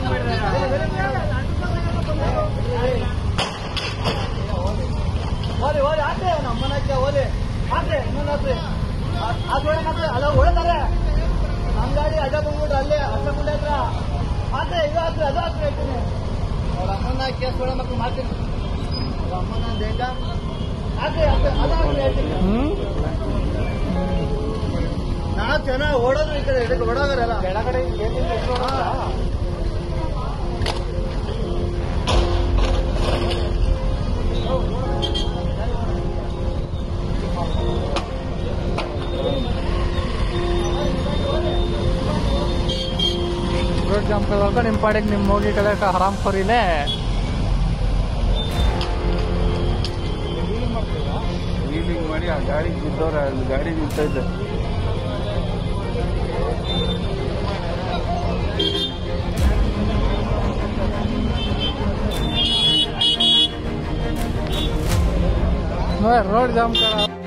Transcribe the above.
ಓದಿ ಓದಿ ಆದ್ರೆ ನಮ್ಮನಕ್ಕೆ ಓದಿ ಆದ್ರೆ ಇನ್ನೊಂದು ಆದ್ರೆ ಅದು ಮಾತ್ರ ಅಲ್ಲ ಹೊಡೆದಾರೆ ನಮ್ಮ ಗಾಡಿ ಅಡ್ಡ ಬಂದ್ಬಿಟ್ರೆ ಅಲ್ಲೇ ಅಡ್ಡ ಮುಂದೆ ಹತ್ರ ಆದ್ರೆ ಇದು ಆದ್ರೆ ಅದು ಆದ್ರೆ ಹೇಳ್ತೀನಿ ಅವ್ರ ಅಮ್ಮನ ಕೇಸ್ ಕೊಡೋ ಮಕ್ಕಳು ಮಾಡ್ತೀನಿ ಅವ್ರ ಅಮ್ಮನ ದೇಗ ಆದ್ರೆ ಆದ್ರೆ ಅದು ಆದ್ರೆ ಹೇಳ್ತೀನಿ ನಾಲ್ಕು ಜನ ಓಡೋದು ಈ ಕಡೆ ಇದಕ್ಕೆ ಓಡೋಗರಲ್ಲ ಕೆಳಗಡೆ ರೋಡ್ ಜಾಮ್ ಕಲ್ವಾಗ ನಿಮ್ಮ ಪಾಡಿಗೆ ನಿಮ್ಮ ಹೋಗಿ ಕಲಿಯಕ ಹರಾಮ್ ಖೋರಿಲೆ ವೀಲಿಂಗ್ ಮಾಡಿ ಆ ಗಾಡಿಗೆ ಬಿದ್ದವ್ರೆ ಅಲ್ಲಿ ಗಾಡಿ ನಿಂತೈತೆ रोड जाम करा